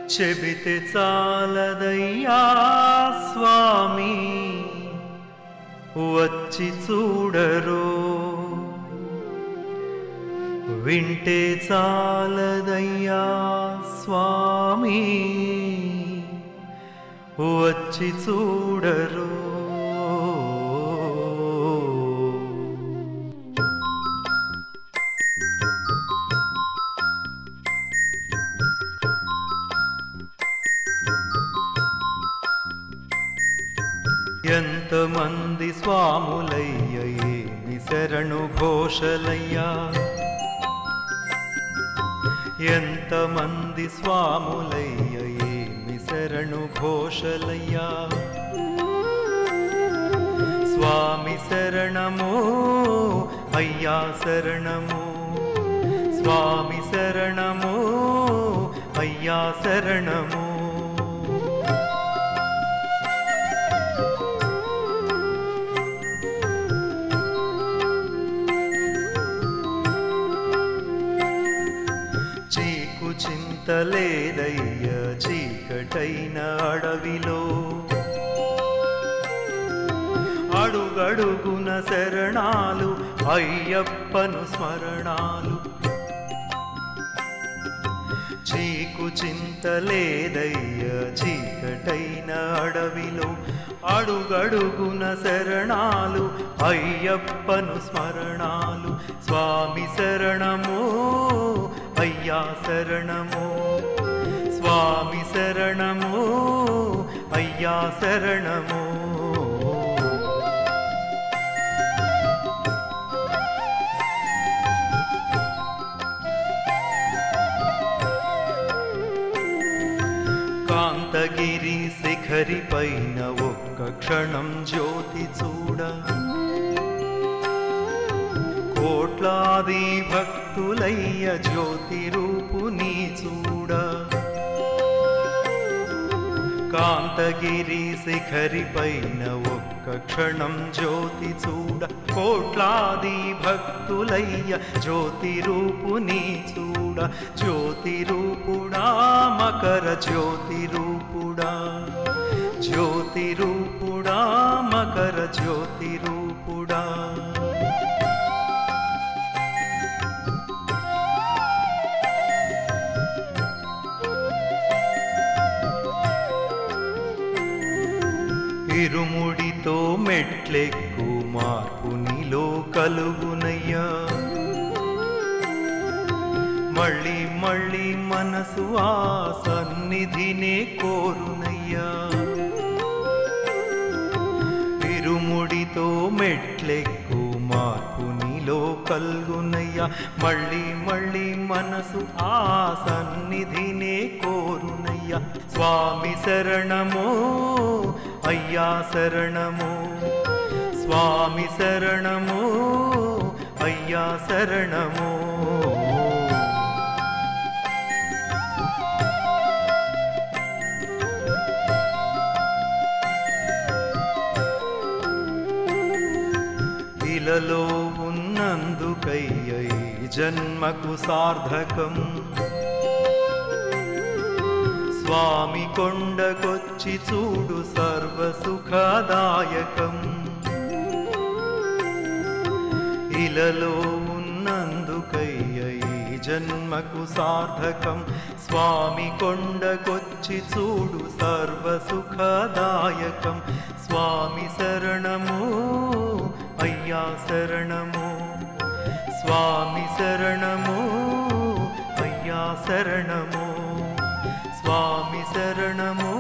చెబితే చాలదయ్యా స్వామి వచ్చి చూడరు వింటే చాలదయ్యా స్వామి వచ్చి చూడరు ఎంతమంది స్వాములయ్య ఏమి శరణు ఘోషలయ్యా ఎంతమంది స్వాములయ్య ఏమి శరణు ఘోషలయ్యా స్వామి శరణము అయ్యా శరణము స్వామి శరణము అయ్యా శరణము చీకు చింతలేదయ్య చీకటైన అడవిలో అడుగడుగున శరణాలు అయ్యప్పను స్మరణాలు చీకు చింతలేదయ్య చీకటైన అడవిలో అడుగడుగున శరణాలు అయ్యప్పను స్మరణాలు స్వామి శరణము అయ్యా శరణము స్వామి శరణము అయ్యా శరణము కాంతగిరి శిఖరి పైన ఒక్క క్షణం జ్యోతి చూడ కోట్లాది భక్తులయ్య జ్యోతి రూపుని చూడ కాంతగిరి శిఖరి పైన ఒక్క క్షణం జ్యోతి చూడ కోట్లాది భక్తులయ్య జ్యోతి రూపుని చూడ జ్యోతి రూపుడా మకర జ్యోతి రూపుడా జ్యోతి రూపుడా మకర జ్యోతి రూపుడా ఇరుముడితో మెట్లెక్కు మార్పు నీలో కలుగునయ్యా మళ్ళీ మళ్ళీ మనసు ఆ సన్నిధినే కోరునయ్యా ఇరుముడితో మెట్లెక్కు మార్పు నీలో కల్గునయ్యా మళ్ళీ మళ్ళీ మనసు ఆ సన్నిధినే కోరునయ్యా స్వామి శరణము అయ్యా శరణము స్వామి శరణము అయ్యా శరణము ఇలలో ఉన్నందుకయ్య ఈ జన్మకు సార్థకం స్వామి కొండకొచ్చి చూడు సర్వ సుఖదాయకం ఇలలో ఉన్నందుకయ్య ఈ జన్మకు సార్థకం స్వామి కొండకొచ్చి చూడు సర్వ సుఖదాయకం స్వామి శరణము అయ్యా శరణము స్వామి శరణము అయ్యా శరణము స్వామి శరణము